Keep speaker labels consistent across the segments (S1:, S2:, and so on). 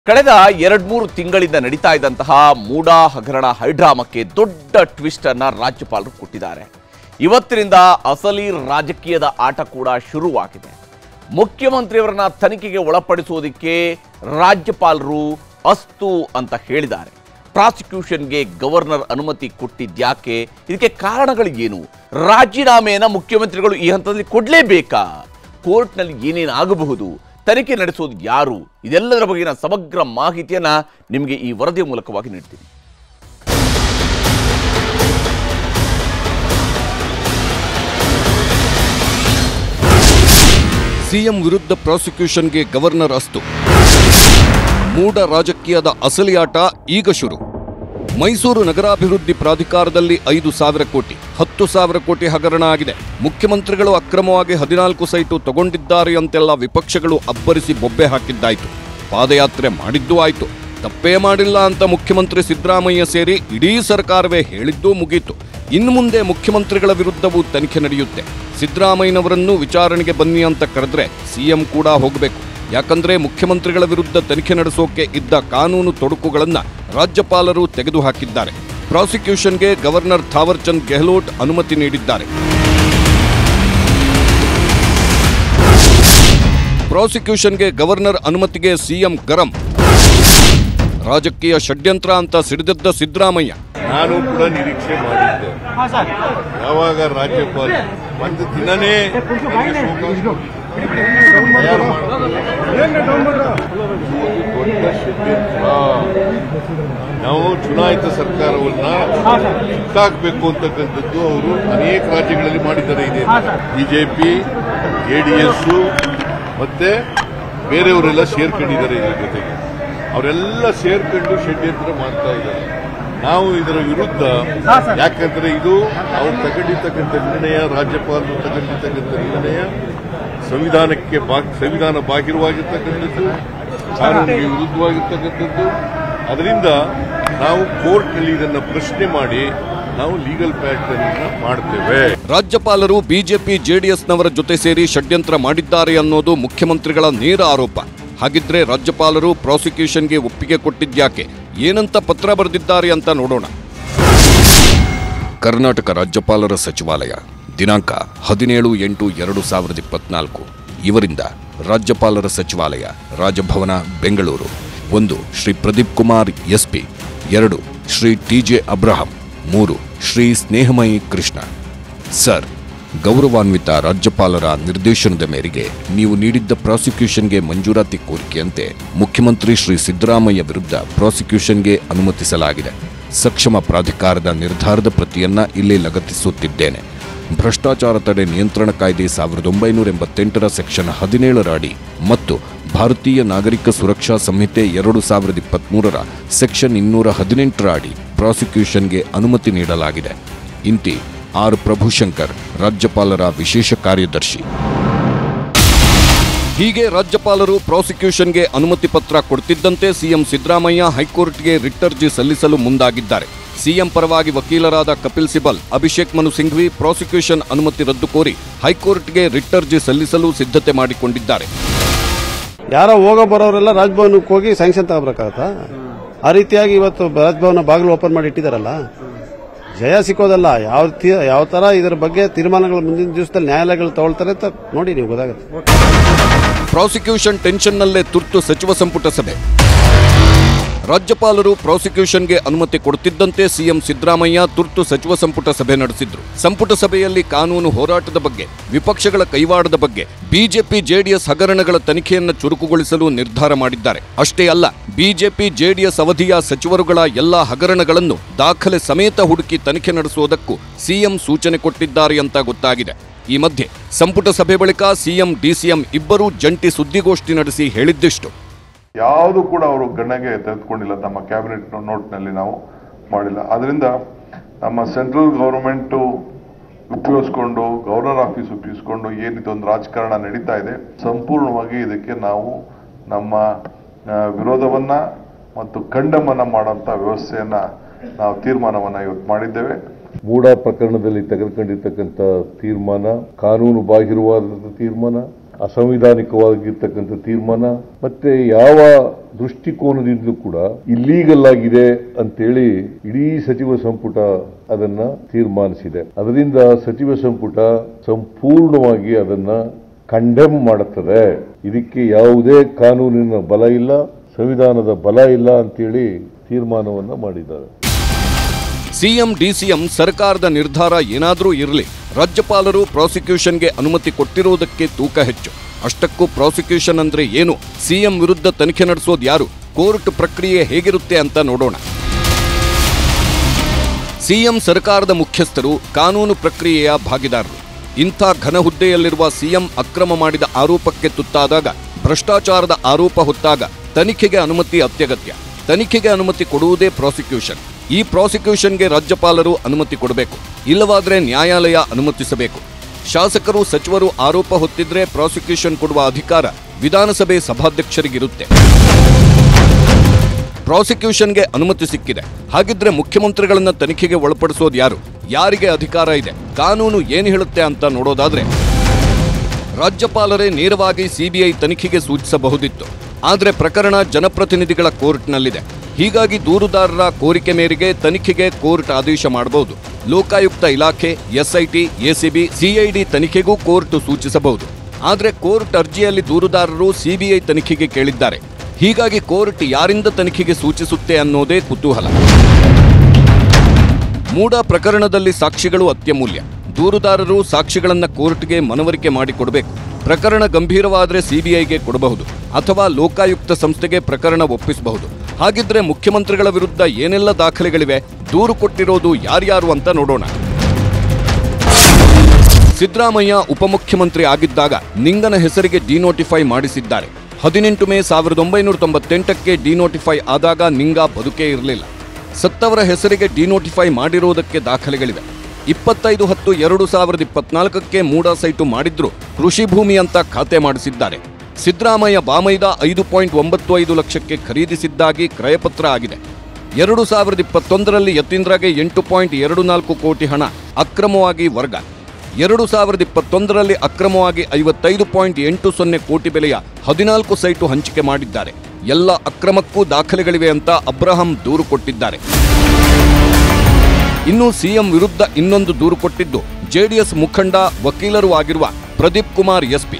S1: ಕಳೆದ ಎರಡ್ಮೂರು ತಿಂಗಳಿಂದ ನಡೀತಾ ಇದ್ದಂತಹ ಮೂಡಾ ಹಗರಣ ಹೈಡ್ರಾಮಕ್ಕೆ ದೊಡ್ಡ ಟ್ವಿಸ್ಟ್ ಅನ್ನ ರಾಜ್ಯಪಾಲರು ಕೊಟ್ಟಿದ್ದಾರೆ ಇವತ್ತಿನಿಂದ ಅಸಲಿ ರಾಜಕೀಯದ ಆಟ ಕೂಡ ಶುರುವಾಗಿದೆ ಮುಖ್ಯಮಂತ್ರಿಯವರನ್ನ ತನಿಖೆಗೆ ಒಳಪಡಿಸುವುದಕ್ಕೆ ರಾಜ್ಯಪಾಲರು ಅಸ್ತು ಅಂತ ಹೇಳಿದ್ದಾರೆ ಪ್ರಾಸಿಕ್ಯೂಷನ್ಗೆ ಗವರ್ನರ್ ಅನುಮತಿ ಕೊಟ್ಟಿದ್ಯಾಕೆ ಇದಕ್ಕೆ ಕಾರಣಗಳು ಏನು ರಾಜೀನಾಮೆಯನ್ನ ಮುಖ್ಯಮಂತ್ರಿಗಳು ಈ ಹಂತದಲ್ಲಿ ಕೊಡಲೇಬೇಕಾ ಕೋರ್ಟ್ನಲ್ಲಿ ಏನೇನು ಆಗಬಹುದು ತನಿಖೆ ನಡೆಸೋದು ಯಾರು ಇದೆಲ್ಲದರ ಬಗೆಗಿನ ಸಮಗ್ರ ಮಾಹಿತಿಯನ್ನ ನಿಮಗೆ ಈ ವರದಿಯ ಮೂಲಕವಾಗಿ ನೀಡ್ತೀನಿ
S2: ಸಿಎಂ ವಿರುದ್ಧ ಪ್ರಾಸಿಕ್ಯೂಷನ್ಗೆ ಗವರ್ನರ್ ಅಸ್ತು ಮೂಢ ರಾಜಕೀಯದ ಅಸಲಿ ಆಟ ಈಗ ಶುರು ಮೈಸೂರು ನಗರಾಭಿವೃದ್ಧಿ ಪ್ರಾಧಿಕಾರದಲ್ಲಿ ಐದು ಸಾವಿರ ಕೋಟಿ ಹತ್ತು ಸಾವಿರ ಕೋಟಿ ಹಗರಣ ಆಗಿದೆ ಮುಖ್ಯಮಂತ್ರಿಗಳು ಅಕ್ರಮವಾಗಿ ಹದಿನಾಲ್ಕು ಸೈಟು ತಗೊಂಡಿದ್ದಾರೆ ಅಂತೆಲ್ಲ ವಿಪಕ್ಷಗಳು ಅಬ್ಬರಿಸಿ ಬೊಬ್ಬೆ ಹಾಕಿದ್ದಾಯ್ತು ಪಾದಯಾತ್ರೆ ಮಾಡಿದ್ದೂ ಆಯ್ತು ತಪ್ಪೇ ಮಾಡಿಲ್ಲ ಅಂತ ಮುಖ್ಯಮಂತ್ರಿ ಸಿದ್ದರಾಮಯ್ಯ ಸೇರಿ ಇಡೀ ಸರ್ಕಾರವೇ ಹೇಳಿದ್ದೂ ಮುಗೀತು ಇನ್ನು ಮುಂದೆ ಮುಖ್ಯಮಂತ್ರಿಗಳ ವಿರುದ್ಧವೂ ತನಿಖೆ ನಡೆಯುತ್ತೆ ಸಿದ್ದರಾಮಯ್ಯನವರನ್ನು ವಿಚಾರಣೆಗೆ ಬನ್ನಿ ಅಂತ ಕರೆದ್ರೆ ಸಿಎಂ ಕೂಡ ಹೋಗಬೇಕು ಯಾಕಂದ್ರೆ ಮುಖ್ಯಮಂತ್ರಿಗಳ ವಿರುದ್ಧ ತನಿಖೆ ನಡೆಸೋಕೆ ಇದ್ದ ಕಾನೂನು ತೊಡಕುಗಳನ್ನ ರಾಜ್ಯಪಾಲರು ತೆಗೆದುಹಾಕಿದ್ದಾರೆ ಪ್ರಾಸಿಕ್ಯೂಷನ್ಗೆ ಗವರ್ನರ್ ಥಾವರ್ಚಂದ್ ಗೆಹ್ಲೋಟ್ ಅನುಮತಿ ನೀಡಿದ್ದಾರೆ ಪ್ರಾಸಿಕ್ಯೂಷನ್ಗೆ ಗವರ್ನರ್ ಅನುಮತಿಗೆ ಸಿಎಂ ಗರಂ ರಾಜಕೀಯ ಷಡ್ಯಂತ್ರ ಅಂತ ಸಿಡಿದದ್ದ ಸಿದ್ದರಾಮಯ್ಯ
S3: ನಾನು ಕೂಡ ನಿರೀಕ್ಷೆ ಮಾಡಿದ್ದೆ ಯಾವಾಗ ರಾಜ್ಯಪಾಲ ಒಂದು ದಿನನೇ ನನಗೆ ಶೋಕಾಸ್ ತಯಾರು ಮಾಡ್ತಾರೆ. ಇದು ಒಂದು ದೊಡ್ಡ ಷಡ್ಯಂತ್ರ ನಾವು ಚುನಾಯಿತ ಸರ್ಕಾರವನ್ನ ಕಿತ್ತಾಕ್ಬೇಕು ಅಂತಕ್ಕಂಥದ್ದು ಅವರು ಅನೇಕ ರಾಜ್ಯಗಳಲ್ಲಿ ಮಾಡಿದ್ದಾರೆ ಇದೆ ಬಿಜೆಪಿ ಜೆಡಿಎಸ್ ಮತ್ತೆ ಬೇರೆಯವರೆಲ್ಲ ಸೇರ್ಕೊಂಡಿದ್ದಾರೆ ಇದ್ರ ಜೊತೆಗೆ ಅವರೆಲ್ಲ ಸೇರ್ಕೊಂಡು ಷಡ್ಯಂತ್ರ ಮಾಡ್ತಾ ಇದ್ದಾರೆ ನಾವು ಇದರ ವಿರುದ್ಧ ಯಾಕಂದ್ರೆ ಇದು ಅವ್ರು ತಗೊಂಡಿರ್ತಕ್ಕಂಥ ನಿರ್ಣಯ ರಾಜ್ಯಪಾಲರು ತಗೊಂಡಿರ್ತಕ್ಕಂಥ ನಿರ್ಣಯ ಸಂವಿಧಾನಕ್ಕೆ ಬಾ- ಸಂವಿಧಾನ ಬಾಹಿರವಾಗಿರ್ತಕ್ಕಂಥದ್ದು ಕಾನೂನಿಗೆ ವಿರುದ್ಧವಾಗಿರ್ತಕ್ಕಂಥದ್ದು ಅದರಿಂದ ನಾವು ಕೋರ್ಟ್ನಲ್ಲಿ ಇದನ್ನು ಪ್ರಶ್ನೆ ಮಾಡಿ ನಾವು ಲೀಗಲ್ ಪ್ಯಾಟರ್ನ್ ಮಾಡ್ತೇವೆ
S2: ರಾಜ್ಯಪಾಲರು ಬಿಜೆಪಿ ಜೆಡಿಎಸ್ನವರ ಜೊತೆ ಸೇರಿ ಷಡ್ಯಂತ್ರ ಮಾಡಿದ್ದಾರೆ ಅನ್ನೋದು ಮುಖ್ಯಮಂತ್ರಿಗಳ ನೇರ ಆರೋಪ ಹಾಗಿದ್ರೆ ರಾಜ್ಯಪಾಲರು ಪ್ರಾಸಿಕ್ಯೂಷನ್ಗೆ ಒಪ್ಪಿಗೆ ಕೊಟ್ಟಿದ್ಯಾಕೆ ಏನಂತ ಪತ್ರ ಬರೆದಿದ್ದಾರೆ ಅಂತ ನೋಡೋಣ ಕರ್ನಾಟಕ ರಾಜ್ಯಪಾಲರ ಸಚಿವಾಲಯ ದಿನಾಂಕ ಹದಿನೇಳು ಎಂಟು ಎರಡು ಸಾವಿರದ ಇಪ್ಪತ್ನಾಲ್ಕು ಇವರಿಂದ ರಾಜ್ಯಪಾಲರ ಸಚಿವಾಲಯ ರಾಜಭವನ ಬೆಂಗಳೂರು ಒಂದು ಶ್ರೀ ಪ್ರದೀಪ್ ಕುಮಾರ್ ಎಸ್ಪಿ ಎರಡು ಶ್ರೀ ಟಿಜೆ ಅಬ್ರಹಂ ಮೂರು ಶ್ರೀ ಸ್ನೇಹಮಯಿ ಕೃಷ್ಣ ಸರ್ ಗೌರವಾನ್ವಿತ ರಾಜ್ಯಪಾಲರ ನಿರ್ದೇಶನದ ಮೇರೆಗೆ ನೀವು ನೀಡಿದ್ದ ಪ್ರಾಸಿಕ್ಯೂಷನ್ಗೆ ಮಂಜೂರಾತಿ ಕೋರಿಕೆಯಂತೆ ಮುಖ್ಯಮಂತ್ರಿ ಶ್ರೀ ಸಿದ್ದರಾಮಯ್ಯ ವಿರುದ್ಧ ಪ್ರಾಸಿಕ್ಯೂಷನ್ಗೆ ಅನುಮತಿಸಲಾಗಿದೆ ಸಕ್ಷಮ ಪ್ರಾಧಿಕಾರದ ನಿರ್ಧಾರದ ಪ್ರತಿಯನ್ನ ಇಲ್ಲಿ ಲಗತ್ತಿಸುತ್ತಿದ್ದೇನೆ ಭ್ರಷ್ಟಾಚಾರ ತಡೆ ನಿಯಂತ್ರಣ ಕಾಯ್ದೆ ಸಾವಿರದ ಒಂಬೈನೂರ ಎಂಬತ್ತೆಂಟರ ಸೆಕ್ಷನ್ ಹದಿನೇಳರ ಅಡಿ ಮತ್ತು ಭಾರತೀಯ ನಾಗರಿಕ ಸುರಕ್ಷಾ ಸಂಹಿತೆ ಎರಡು ಸಾವಿರದ ಇಪ್ಪತ್ಮೂರರ ಸೆಕ್ಷನ್ ಇನ್ನೂರ ಹದಿನೆಂಟರ ಅಡಿ ಪ್ರಾಸಿಕ್ಯೂಷನ್ಗೆ ಅನುಮತಿ ನೀಡಲಾಗಿದೆ ಇಂತಿ ಆರ್ ಪ್ರಭುಶಂಕರ್ ರಾಜ್ಯಪಾಲರ ವಿಶೇಷ ಕಾರ್ಯದರ್ಶಿ ಹೀಗೆ ರಾಜ್ಯಪಾಲರು ಪ್ರಾಸಿಕ್ಯೂಷನ್ಗೆ ಅನುಮತಿ ಪತ್ರ ಕೊಡ್ತಿದ್ದಂತೆ ಸಿಎಂ ಸಿದ್ದರಾಮಯ್ಯ ಹೈಕೋರ್ಟ್ಗೆ ರಿಟ್ ಅರ್ಜಿ ಸಲ್ಲಿಸಲು ಮುಂದಾಗಿದ್ದಾರೆ ಸಿಎಂ ಪರವಾಗಿ ವಕೀಲರಾದ ಕಪಿಲ್ ಸಿಬಲ್ ಅಭಿಷೇಕ್ ಮನು ಸಿಂಘ್ವಿ ಪ್ರಾಸಿಕ್ಯೂಷನ್ ಅನುಮತಿ ರದ್ದು ಕೋರಿ ಹೈಕೋರ್ಟ್ಗೆ ರಿಟ್ ಅರ್ಜಿ ಸಲ್ಲಿಸಲು ಸಿದ್ಧತೆ ಮಾಡಿಕೊಂಡಿದ್ದಾರೆ
S4: ಯಾರೋ ಹೋಗೋ ಬರೋರೆಲ್ಲ ರಾಜಭವನಕ್ಕೆ ಹೋಗಿ ಸ್ಯಾಂಕ್ಷನ್ ತಗೋಬೇಕಾಗತ್ತಾ ಆ ರೀತಿಯಾಗಿ ಇವತ್ತು ರಾಜಭವನ ಬಾಗಿಲು ಓಪನ್ ಮಾಡಿ ಇಟ್ಟಿದಾರಲ್ಲ ಜಯ ಸಿಕ್ಕೋದಲ್ಲ ಯಾವ ತಿ- ಯಾವ ತರ ಇದರ ಬಗ್ಗೆ ತೀರ್ಮಾನಗಳು ಮುಂದಿನ ದಿವಸದಲ್ಲಿ ನ್ಯಾಯಾಲಯಗಳು ತಗೊಳ್ತಾರೆ ಅಂತ ನೋಡಿ ನೀವು ಗೊತ್ತಾಗುತ್ತೆ
S2: ಪ್ರಾಸಿಕ್ಯೂಷನ್ ಟೆನ್ಷನ್ನಲ್ಲೇ ತುರ್ತು ಸಚಿವ ಸಂಪುಟ ಸಭೆ ರಾಜ್ಯಪಾಲರು ಪ್ರಾಸಿಕ್ಯೂಷನ್ಗೆ ಅನುಮತಿ ಕೊಡ್ತಿದ್ದಂತೆ ಸಿಎಂ ಸಿದ್ದರಾಮಯ್ಯ ತುರ್ತು ಸಚಿವ ಸಂಪುಟ ಸಭೆ ನಡೆಸಿದ್ರು ಸಂಪುಟ ಸಭೆಯಲ್ಲಿ ಕಾನೂನು ಹೋರಾಟದ ಬಗ್ಗೆ ವಿಪಕ್ಷಗಳ ಕೈವಾಡದ ಬಗ್ಗೆ ಬಿಜೆಪಿ ಜೆಡಿಎಸ್ ಹಗರಣಗಳ ತನಿಖೆಯನ್ನು ಚುರುಕುಗೊಳಿಸಲು ನಿರ್ಧಾರ ಮಾಡಿದ್ದಾರೆ ಅಷ್ಟೇ ಅಲ್ಲ ಬಿಜೆಪಿ ಜೆಡಿಎಸ್ ಅವಧಿಯ ಸಚಿವರುಗಳ ಎಲ್ಲಾ ಹಗರಣಗಳನ್ನು ದಾಖಲೆ ಸಮೇತ ಹುಡುಕಿ ತನಿಖೆ ನಡೆಸುವುದಕ್ಕೂ ಸಿಎಂ ಸೂಚನೆ ಕೊಟ್ಟಿದ್ದಾರೆ ಅಂತ ಗೊತ್ತಾಗಿದೆ ಈ ಮಧ್ಯೆ ಸಂಪುಟ ಸಭೆ ಬಳಿಕ ಸಿಎಂ ಡಿಸಿಎಂ ಇಬ್ಬರೂ ಜಂಟಿ ಸುದ್ದಿಗೋಷ್ಠಿ ನಡೆಸಿ ಹೇಳಿದ್ದಿಷ್ಟು
S5: ಯಾವುದು ಕೂಡ ಅವರು ಗಣನೆಗೆ ತೆಗೆದುಕೊಂಡಿಲ್ಲ ನಮ್ಮ ಕ್ಯಾಬಿನೆಟ್ ನೋಟ್ನಲ್ಲಿ ನಾವು ಮಾಡಿಲ್ಲ ಅದರಿಂದ ನಮ್ಮ ಸೆಂಟ್ರಲ್ ಗೌರ್ಮೆಂಟ್ ಉಪಯೋಗಿಸ್ಕೊಂಡು ಗವರ್ನರ್ ಆಫೀಸ್ ಉಪಯೋಗಿಸ್ಕೊಂಡು ಏನಿದೊಂದು ರಾಜಕಾರಣ ನಡೀತಾ ಇದೆ ಸಂಪೂರ್ಣವಾಗಿ ಇದಕ್ಕೆ ನಾವು ನಮ್ಮ ಆ, ವಿರೋಧವನ್ನ ಮತ್ತು ಖಂಡಮನ ಮಾಡುವಂತ ವ್ಯವಸ್ಥೆಯನ್ನ ನಾವು ತೀರ್ಮಾನವನ್ನ ಇವತ್ತು ಮಾಡಿದ್ದೇವೆ
S3: ಮೂಡ ಪ್ರಕರಣದಲ್ಲಿ ತೆಗೆದುಕೊಂಡಿರ್ತಕ್ಕಂಥ ತೀರ್ಮಾನ ಕಾನೂನು ಬಾಹಿರವಾದ ತೀರ್ಮಾನ ಅಸಂವಿಧಾನಿಕವಾಗಿರ್ತಕ್ಕಂಥ ತೀರ್ಮಾನ ಮತ್ತೆ ಯಾವ ದೃಷ್ಟಿಕೋನದಿಂದಲೂ ಕೂಡ ಇಲ್ಲೀಗಲ್ ಆಗಿದೆ ಅಂತೇಳಿ ಇಡೀ ಸಚಿವ ಸಂಪುಟ ಅದನ್ನ ತೀರ್ಮಾನಿಸಿದೆ ಅದರಿಂದ ಸಚಿವ ಸಂಪುಟ ಸಂಪೂರ್ಣವಾಗಿ ಅದನ್ನ ಕಂಡೆಮ್ ಮಾಡುತ್ತದೆ ಇದಕ್ಕೆ ಯಾವುದೇ ಕಾನೂನಿನ ಬಲ ಇಲ್ಲ ಸಂವಿಧಾನದ ಬಲ ಇಲ್ಲ ಅಂತೇಳಿ ತೀರ್ಮಾನವನ್ನ ಮಾಡಿದ್ದಾರೆ
S2: ಸಿಎಂ ಡಿಸಿಎಂ ಸರ್ಕಾರದ ನಿರ್ಧಾರ ಏನಾದರೂ ಇರಲಿ ರಾಜ್ಯಪಾಲರು ಪ್ರಾಸಿಕ್ಯೂಷನ್ಗೆ ಅನುಮತಿ ಕೊಟ್ಟಿರುವುದಕ್ಕೆ ತೂಕ ಹೆಚ್ಚು ಅಷ್ಟಕ್ಕೂ ಪ್ರಾಸಿಕ್ಯೂಷನ್ ಅಂದ್ರೆ ಏನು ಸಿಎಂ ವಿರುದ್ಧ ತನಿಖೆ ನಡೆಸೋದು ಯಾರು ಕೋರ್ಟ್ ಪ್ರಕ್ರಿಯೆ ಹೇಗಿರುತ್ತೆ ಅಂತ ನೋಡೋಣ ಸಿಎಂ ಸರ್ಕಾರದ ಮುಖ್ಯಸ್ಥರು ಕಾನೂನು ಪ್ರಕ್ರಿಯೆಯ ಭಾಗಿದಾರರು ಇಂಥ ಘನ ಹುದ್ದೆಯಲ್ಲಿರುವ ಸಿಎಂ ಅಕ್ರಮ ಮಾಡಿದ ಆರೋಪಕ್ಕೆ ತುತ್ತಾದಾಗ ಭ್ರಷ್ಟಾಚಾರದ ಆರೋಪ ಹೊತ್ತಾಗ ತನಿಖೆಗೆ ಅನುಮತಿ ಅತ್ಯಗತ್ಯ ತನಿಖೆಗೆ ಅನುಮತಿ ಕೊಡುವುದೇ ಪ್ರಾಸಿಕ್ಯೂಷನ್ ಈ ಪ್ರಾಸಿಕ್ಯೂಷನ್ಗೆ ರಾಜ್ಯಪಾಲರು ಅನುಮತಿ ಕೊಡಬೇಕು ಇಲ್ಲವಾದ್ರೆ ನ್ಯಾಯಾಲಯ ಅನುಮತಿಸಬೇಕು ಶಾಸಕರು ಸಚಿವರು ಆರೋಪ ಹೊತ್ತಿದ್ರೆ ಪ್ರಾಸಿಕ್ಯೂಷನ್ ಕೊಡುವ ಅಧಿಕಾರ ವಿಧಾನಸಭೆ ಸಭಾಧ್ಯಕ್ಷರಿಗಿರುತ್ತೆ ಪ್ರಾಸಿಕ್ಯೂಷನ್ಗೆ ಅನುಮತಿ ಸಿಕ್ಕಿದೆ ಹಾಗಿದ್ರೆ ಮುಖ್ಯಮಂತ್ರಿಗಳನ್ನ ತನಿಖೆಗೆ ಒಳಪಡಿಸೋದು ಯಾರು ಯಾರಿಗೆ ಅಧಿಕಾರ ಇದೆ ಕಾನೂನು ಏನು ಹೇಳುತ್ತೆ ಅಂತ ನೋಡೋದಾದ್ರೆ ರಾಜ್ಯಪಾಲರೇ ನೇರವಾಗಿ ಸಿಬಿಐ ತನಿಖೆಗೆ ಸೂಚಿಸಬಹುದಿತ್ತು ಆದರೆ ಪ್ರಕರಣ ಜನಪ್ರತಿನಿಧಿಗಳ ಕೋರ್ಟ್ನಲ್ಲಿದೆ ಹೀಗಾಗಿ ದೂರುದಾರರ ಕೋರಿಕೆ ಮೇರೆಗೆ ತನಿಖೆಗೆ ಕೋರ್ಟ್ ಆದೇಶ ಮಾಡಬಹುದು ಲೋಕಾಯುಕ್ತ ಇಲಾಖೆ ಎಸ್ಐಟಿ ಎಸಿಬಿ ಸಿಐಡಿ ತನಿಖೆಗೂ ಕೋರ್ಟ್ ಸೂಚಿಸಬಹುದು ಆದರೆ ಕೋರ್ಟ್ ಅರ್ಜಿಯಲ್ಲಿ ದೂರುದಾರರು ಸಿಬಿಐ ತನಿಖೆಗೆ ಕೇಳಿದ್ದಾರೆ ಹೀಗಾಗಿ ಕೋರ್ಟ್ ಯಾರಿಂದ ತನಿಖೆಗೆ ಸೂಚಿಸುತ್ತೆ ಅನ್ನೋದೇ ಕುತೂಹಲ ಮೂಡ ಪ್ರಕರಣದಲ್ಲಿ ಸಾಕ್ಷಿಗಳು ಅತ್ಯಮೂಲ್ಯ ದೂರುದಾರರು ಸಾಕ್ಷಿಗಳನ್ನ ಕೋರ್ಟ್ಗೆ ಮನವರಿಕೆ ಮಾಡಿಕೊಡಬೇಕು ಪ್ರಕರಣ ಗಂಭೀರವಾದರೆ ಸಿಬಿಐಗೆ ಕೊಡಬಹುದು ಅಥವಾ ಲೋಕಾಯುಕ್ತ ಸಂಸ್ಥೆಗೆ ಪ್ರಕರಣ ಒಪ್ಪಿಸಬಹುದು ಹಾಗಿದ್ರೆ ಮುಖ್ಯಮಂತ್ರಿಗಳ ವಿರುದ್ಧ ಏನೆಲ್ಲ ದಾಖಲೆಗಳಿವೆ ದೂರು ಕೊಟ್ಟಿರೋದು ಯಾರ್ಯಾರು ಅಂತ ನೋಡೋಣ ಸಿದ್ದರಾಮಯ್ಯ ಉಪಮುಖ್ಯಮಂತ್ರಿ ಆಗಿದ್ದಾಗ ನಿಂಗನ ಹೆಸರಿಗೆ ಡಿನೋಟಿಫೈ ಮಾಡಿಸಿದ್ದಾರೆ ಹದಿನೆಂಟು ಮೇ ಸಾವಿರದ ಒಂಬೈನೂರ ತೊಂಬತ್ತೆಂಟಕ್ಕೆ ಡಿನೋಟಿಫೈ ಆದಾಗ ನಿಂಗ ಬದುಕೇ ಇರಲಿಲ್ಲ ಸತ್ತವರ ಹೆಸರಿಗೆ ಡಿನೋಟಿಫೈ ಮಾಡಿರುವುದಕ್ಕೆ ದಾಖಲೆಗಳಿವೆ ಇಪ್ಪತ್ತೈದು ಹತ್ತು ಎರಡು ಸಾವಿರದ ಇಪ್ಪತ್ನಾಲ್ಕಕ್ಕೆ ಮೂಡ ಸೈಟು ಮಾಡಿದ್ರು ಕೃಷಿ ಭೂಮಿ ಅಂತ ಖಾತೆ ಮಾಡಿಸಿದ್ದಾರೆ ಸಿದ್ದರಾಮಯ್ಯ ಬಾಮೈದ ಐದು ಪಾಯಿಂಟ್ ಒಂಬತ್ತು ಐದು ಲಕ್ಷಕ್ಕೆ ಖರೀದಿಸಿದ್ದಾಗಿ ಕ್ರಯಪತ್ರ ಆಗಿದೆ ಎರಡು ಸಾವಿರದ ಇಪ್ಪತ್ತೊಂದರಲ್ಲಿ ಯತೀಂದ್ರಗೆ ಎಂಟು ಪಾಯಿಂಟ್ ಎರಡು ನಾಲ್ಕು ಕೋಟಿ ಹಣ ಅಕ್ರಮವಾಗಿ ವರ್ಗ ಎರಡು ಸಾವಿರದ ಇಪ್ಪತ್ತೊಂದರಲ್ಲಿ ಅಕ್ರಮವಾಗಿ ಐವತ್ತೈದು ಪಾಯಿಂಟ್ ಎಂಟು ಸೊನ್ನೆ ಕೋಟಿ ಬೆಲೆಯ ಹದಿನಾಲ್ಕು ಸೈಟು ಹಂಚಿಕೆ ಮಾಡಿದ್ದಾರೆ ಎಲ್ಲ ಅಕ್ರಮಕ್ಕೂ ದಾಖಲೆಗಳಿವೆ ಅಂತ ಅಬ್ರಹಾಂ ದೂರು ಕೊಟ್ಟಿದ್ದಾರೆ ಇನ್ನು ಸಿಎಂ ವಿರುದ್ಧ ಇನ್ನೊಂದು ದೂರು ಕೊಟ್ಟಿದ್ದು ಜೆಡಿಎಸ್ ಮುಖಂಡ ವಕೀಲರೂ ಆಗಿರುವ ಪ್ರದೀಪ್ ಕುಮಾರ್ ಎಸ್ಪಿ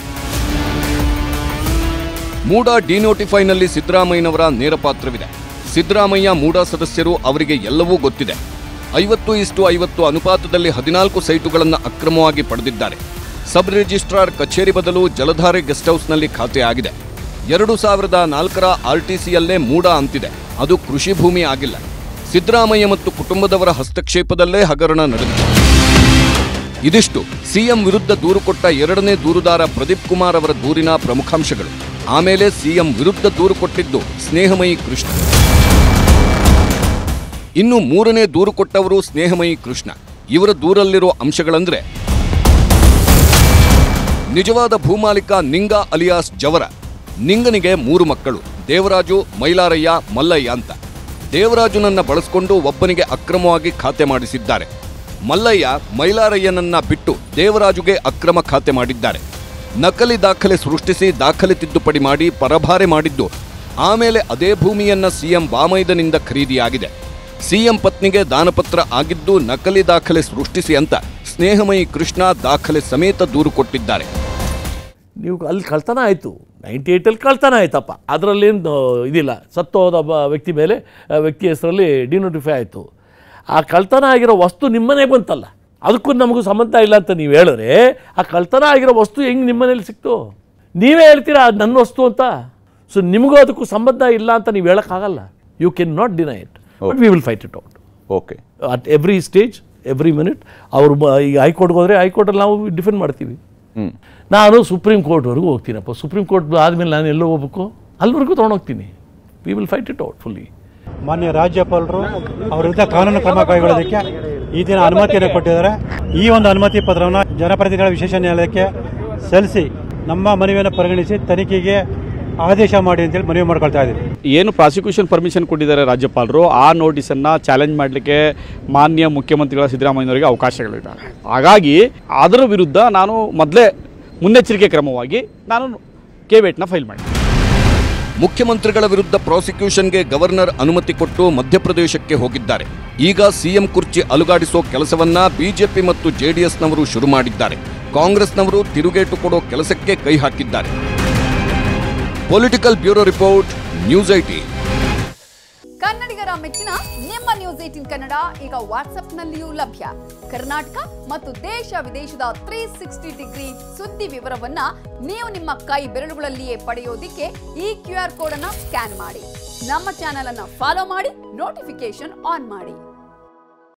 S2: ಮೂಡ ಡಿನೋಟಿಫೈನಲ್ಲಿ ಸಿದ್ದರಾಮಯ್ಯನವರ ನೇರ ಪಾತ್ರವಿದೆ ಸಿದ್ದರಾಮಯ್ಯ ಮೂಡ ಸದಸ್ಯರು ಅವರಿಗೆ ಎಲ್ಲವೂ ಗೊತ್ತಿದೆ ಐವತ್ತು ಇಷ್ಟು ಐವತ್ತು ಅನುಪಾತದಲ್ಲಿ ಹದಿನಾಲ್ಕು ಸೈಟುಗಳನ್ನು ಅಕ್ರಮವಾಗಿ ಪಡೆದಿದ್ದಾರೆ ಸಬ್ ರಿಜಿಸ್ಟ್ರಾರ್ ಕಚೇರಿ ಬದಲು ಜಲಧಾರೆ ಗೆಸ್ಟ್ ಹೌಸ್ನಲ್ಲಿ ಖಾತೆ ಆಗಿದೆ ಎರಡು ಸಾವಿರದ ನಾಲ್ಕರ ಆರ್ಟಿಸಿಯಲ್ಲೇ ಮೂಡ ಅಂತಿದೆ ಅದು ಕೃಷಿ ಭೂಮಿ ಆಗಿಲ್ಲ ಸಿದ್ದರಾಮಯ್ಯ ಮತ್ತು ಕುಟುಂಬದವರ ಹಸ್ತಕ್ಷೇಪದಲ್ಲೇ ಹಗರಣ ನಡೆದಿದೆ ಇದಿಷ್ಟು ಸಿಎಂ ವಿರುದ್ಧ ದೂರು ಕೊಟ್ಟ ಎರಡನೇ ದೂರುದಾರ ಪ್ರದೀಪ್ ಕುಮಾರ್ ಅವರ ದೂರಿನ ಪ್ರಮುಖಾಂಶಗಳು ಆಮೇಲೆ ಸಿಎಂ ವಿರುದ್ಧ ದೂರು ಕೊಟ್ಟಿದ್ದು ಸ್ನೇಹಮಯಿ ಕೃಷ್ಣ ಇನ್ನು ಮೂರನೇ ದೂರು ಕೊಟ್ಟವರು ಸ್ನೇಹಮಯಿ ಕೃಷ್ಣ ಇವರ ದೂರಲ್ಲಿರೋ ಅಂಶಗಳಂದ್ರೆ ನಿಜವಾದ ಭೂಮಾಲಿಕ ನಿಂಗ ಅಲಿಯಾಸ್ ಜವರ ನಿಂಗನಿಗೆ ಮೂರು ಮಕ್ಕಳು ದೇವರಾಜು ಮೈಲಾರಯ್ಯ ಮಲ್ಲಯ್ಯ ಅಂತ ದೇವರಾಜುನನ್ನ ಬಳಸಿಕೊಂಡು ಒಬ್ಬನಿಗೆ ಅಕ್ರಮವಾಗಿ ಖಾತೆ ಮಾಡಿಸಿದ್ದಾರೆ ಮಲ್ಲಯ್ಯ ಮೈಲಾರಯ್ಯನನ್ನ ಬಿಟ್ಟು ದೇವರಾಜುಗೆ ಅಕ್ರಮ ಖಾತೆ ಮಾಡಿದ್ದಾರೆ ನಕಲಿ ದಾಖಲೆ ಸೃಷ್ಟಿಸಿ ದಾಖಲೆ ತಿದ್ದುಪಡಿ ಮಾಡಿ ಪರಭಾರೆ ಮಾಡಿದ್ದು ಆಮೇಲೆ ಅದೇ ಭೂಮಿಯನ್ನ ಸಿಎಂ ಬಾಮೈದನಿಂದ ಖರೀದಿಯಾಗಿದೆ ಸಿಎಂ ಪತ್ನಿಗೆ ದಾನಪತ್ರ ಆಗಿದ್ದು ನಕಲಿ ದಾಖಲೆ ಸೃಷ್ಟಿಸಿ ಅಂತ ಸ್ನೇಹಮಯಿ ಕೃಷ್ಣ ದಾಖಲೆ ಸಮೇತ ದೂರು ಕೊಟ್ಟಿದ್ದಾರೆ
S6: ನೀವು ಅಲ್ಲಿ ಕಳ್ತನ ಆಯಿತು ನೈಂಟಿ ಏಯ್ಟಲ್ಲಿ ಕಳ್ತನ ಆಯ್ತಪ್ಪ ಅದರಲ್ಲೇನು ಇದಿಲ್ಲ ಸತ್ತೋದ ಒಬ್ಬ ವ್ಯಕ್ತಿ ಮೇಲೆ ಆ ವ್ಯಕ್ತಿ ಹೆಸರಲ್ಲಿ ಡಿನೋಟಿಫೈ ಆಯಿತು ಆ ಕಳ್ತನ ಆಗಿರೋ ವಸ್ತು ನಿಮ್ಮನೆ ಬಂತಲ್ಲ ಅದಕ್ಕೂ ನಮಗೂ ಸಂಬಂಧ ಇಲ್ಲ ಅಂತ ನೀವು ಹೇಳಿದ್ರೆ ಆ ಕಳ್ತನ ಆಗಿರೋ ವಸ್ತು ಹೆಂಗೆ ನಿಮ್ಮನೇಲಿ ಸಿಕ್ತು ನೀವೇ ಹೇಳ್ತೀರಾ ಅದು ನನ್ನ ವಸ್ತು ಅಂತ ಸೊ ನಿಮಗೂ ಅದಕ್ಕೂ ಸಂಬಂಧ ಇಲ್ಲ ಅಂತ ನೀವು ಹೇಳೋಕ್ಕಾಗಲ್ಲ you can not deny it but we will fight it out
S1: okay
S6: at every stage every minute ಅವರು ಈಗ ಹೈಕೋರ್ಟ್ಗೆ ಹೋದರೆ ಹೈಕೋರ್ಟಲ್ಲಿ ನಾವು ಡಿಫೆಂಡ್ ಮಾಡ್ತೀವಿ
S1: ಹ್ಮ್
S6: ನಾನು ಸುಪ್ರೀಂ ಕೋರ್ಟ್ವರೆಗೂ ಹೋಗ್ತೀನಪ್ಪ ಸುಪ್ರೀಂ ಕೋರ್ಟ್ ಆದಮೇಲೆ ನಾನು ಎಲ್ಲೋ ಹೋಗ್ಬೇಕು ಅಲ್ಲಿವರೆಗೂ ತೊಗೊಂಡೋಗ್ತೀನಿ we will fight it out fully
S7: ಮಾನ್ಯ ರಾಜ್ಯಪಾಲರು ಅವರ ವಿರುದ್ಧ ಕಾನೂನು ಕ್ರಮ ಕೈಗೊಳ್ಳೋದಕ್ಕೆ ಈ ದಿನ ಅನುಮತಿಯನ್ನು ಕೊಟ್ಟಿದ್ದಾರೆ ಈ ಒಂದು ಅನುಮತಿ ಪತ್ರವನ್ನು ಜನಪ್ರತಿನಿಧಿಗಳ ವಿಶೇಷ ನ್ಯಾಯಾಲಯಕ್ಕೆ ಸಲ್ಲಿಸಿ ನಮ್ಮ ಮನವಿಯನ್ನು ಪರಿಗಣಿಸಿ ತನಿಖೆಗೆ ಆದೇಶ ಮಾಡಿ ಅಂತೇಳಿ ಮನವಿ ಮಾಡ್ಕೊಳ್ತಾ ಇದ್ದೀವಿ
S8: ಏನು ಪ್ರಾಸಿಕ್ಯೂಷನ್ ಪರ್ಮಿಷನ್ ಕೊಟ್ಟಿದ್ದಾರೆ ರಾಜ್ಯಪಾಲರು ಆ ನೋಟಿಸನ್ನು ಚಾಲೆಂಜ್ ಮಾಡಲಿಕ್ಕೆ ಮಾನ್ಯ ಮುಖ್ಯಮಂತ್ರಿಗಳ ಸಿದ್ದರಾಮಯ್ಯನವರಿಗೆ ಅವಕಾಶಗಳಿದ್ದಾವೆ ಹಾಗಾಗಿ ಅದರ ವಿರುದ್ಧ ನಾನು ಮೊದಲೇ ಮುನ್ನೆಚ್ಚರಿಕೆ ಕ್ರಮವಾಗಿ ನಾನು ಕೇವೇಟ್ನ ಫೈಲ್ ಮಾಡಿ
S2: ಮುಖ್ಯಮಂತ್ರಿಗಳ ವಿರುದ್ಧ ಪ್ರಾಸಿಕ್ಯೂಷನ್ಗೆ ಗವರ್ನರ್ ಅನುಮತಿ ಕೊಟ್ಟು ಮಧ್ಯಪ್ರದೇಶಕ್ಕೆ ಹೋಗಿದ್ದಾರೆ ಈಗ ಸಿಎಂ ಕುರ್ಚಿ ಅಲುಗಾಡಿಸೋ ಕೆಲಸವನ್ನ ಬಿಜೆಪಿ ಮತ್ತು ಜೆಡಿಎಸ್ನವರು ಶುರು ಮಾಡಿದ್ದಾರೆ ಕಾಂಗ್ರೆಸ್ನವರು ತಿರುಗೇಟು ಕೊಡೋ ಕೆಲಸಕ್ಕೆ ಕೈ ಹಾಕಿದ್ದಾರೆ political bureau report news IT
S9: ಕನ್ನಡಿಗರ ಮೆಚ್ಚಿನ ನಿಮ್ಮ ನ್ಯೂಸ್ ಏಟಿನ್ ಕನ್ನಡ ಈಗ ವಾಟ್ಸ್ಆಪ್ನಲ್ಲಿಯೂ ಲಭ್ಯ ಕರ್ನಾಟಕ ಮತ್ತು ದೇಶ ವಿದೇಶದ ತ್ರೀ ಸಿಕ್ಸ್ಟಿ ಡಿಗ್ರಿ ಸುದ್ದಿ ವಿವರವನ್ನ ನೀವು ನಿಮ್ಮ ಕೈ ಬೆರಳುಗಳಲ್ಲಿಯೇ ಪಡೆಯೋದಿಕ್ಕೆ ಈ ಕ್ಯೂ ಆರ್ ಕೋಡ್ ಅನ್ನ ಸ್ಕ್ಯಾನ್ ಮಾಡಿ ನಮ್ಮ ಚಾನೆಲ್ ಅನ್ನ ಫಾಲೋ ಮಾಡಿ ನೋಟಿಫಿಕೇಶನ್ ಆನ್ ಮಾಡಿ